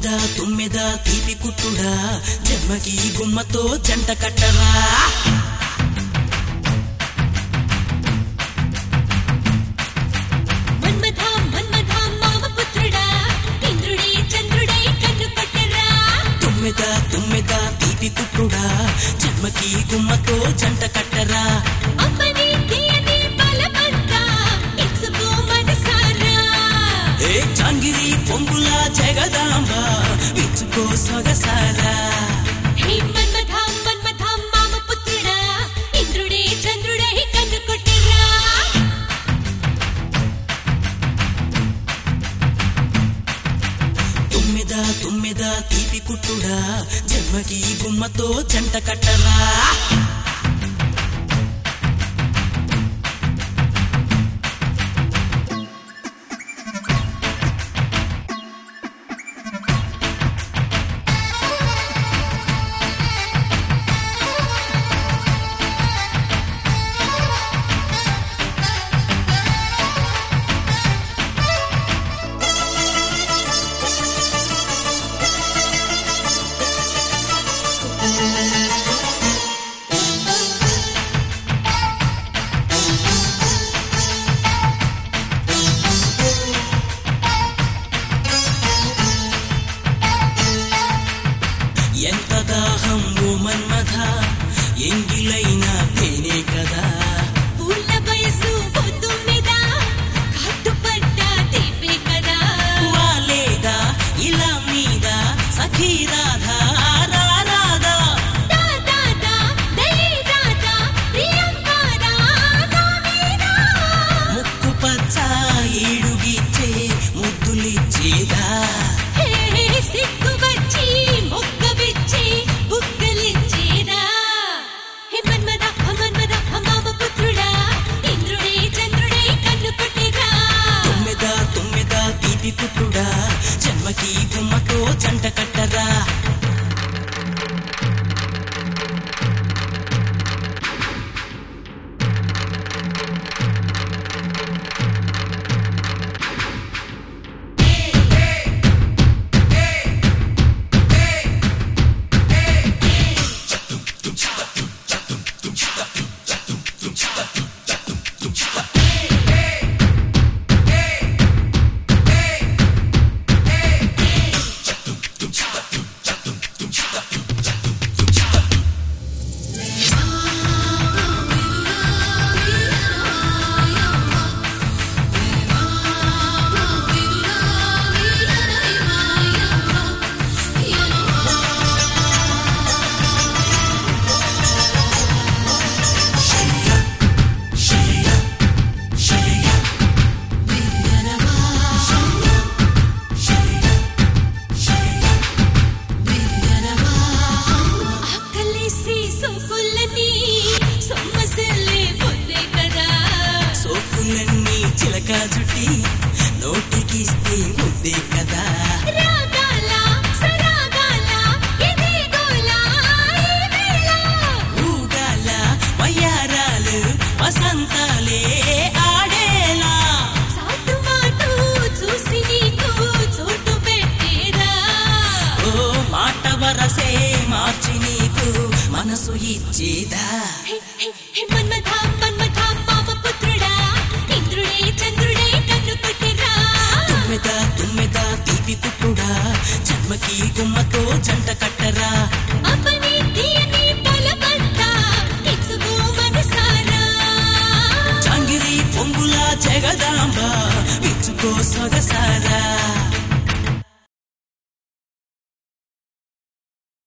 తుమ్మెద తుమ్మెద తీపి కుట్టుడా జన్మకి గుమ్మతో జంట కట్టరా మన్మథ మన్మథ మామ పుత్రుడా ఇంద్రుడే చంద్రుడై కన్ను పట్టరా తుమ్మెద తుమ్మెద తీపి కుట్టుడా జన్మకి గుమ్మతో జంట కట్టరా అమ్మని తీయని బలమంతా ఇచ్చుకో మనసారా ఏ చాంగిరి పొంగుల జగదాంబ ఇచ్చుకో సొగసారా హే మన్మథ మన్మథ మామ పుత్రుడా ఇంద్రుడే చంద్రుడై కన్ను కొట్టరా తుమ్మెద తుమ్మెద తీపి కుట్టుడా జన్మకి గుమ్మతో జంట కట్టరా ఎంత దాహం ఓ మన్మథ ఎంగిలైనా తేనే కదా పూల వయసు పొద్దు మీద కట్టుపడ్డ తీపే కదా వాలేదా ఇలా మీద సఖీ రాధా రా రాధా దా దా దా దయే రాధా ప్రియంకారా దామేరా ముక్కు పచ్చ ఈడుగిచ్చే ముద్దులిచ్చేదా హే సిగ్గు వచ్చి మొక్క విచ్చి బుగ్గలిచ్చేదా హే మన్మద మన్మద మామ పుత్రుడా ఇంద్రుడే చంద్రుడే కన్ను కొట్టేరా తుమ్మెద తుమ్మెద తీపి కుట్టుడా జన్మకి గుమ్మతో జంట కట్టరా ఆకలేసి సోకులని సొమ్మసిల్లే పొద్దే కదా సోకులన్నీ చిలక జుట్టి నోటికిస్తే ముద్దే కదా రాగాల సరాగాల ఇదే గోల ఈ వేళ ఊగాల వయ్యారాలు వసంతాలే ఆడేలా సాటు మాటు చూసి నీకు చోటు పెట్టేదా ఓ మాట వరసే మార్చి నీకు మనసు ఇచ్చేదా హే, హే, హే, మన్మథ మన్మథ మామ పుత్రుడా ఇంద్రుడే చంద్రుడే కన్ను కొట్టెరా తుమ్మెద తుమ్మెద తీపి కుట్టుడా జన్మకి గుమ్మతో జంట కట్ట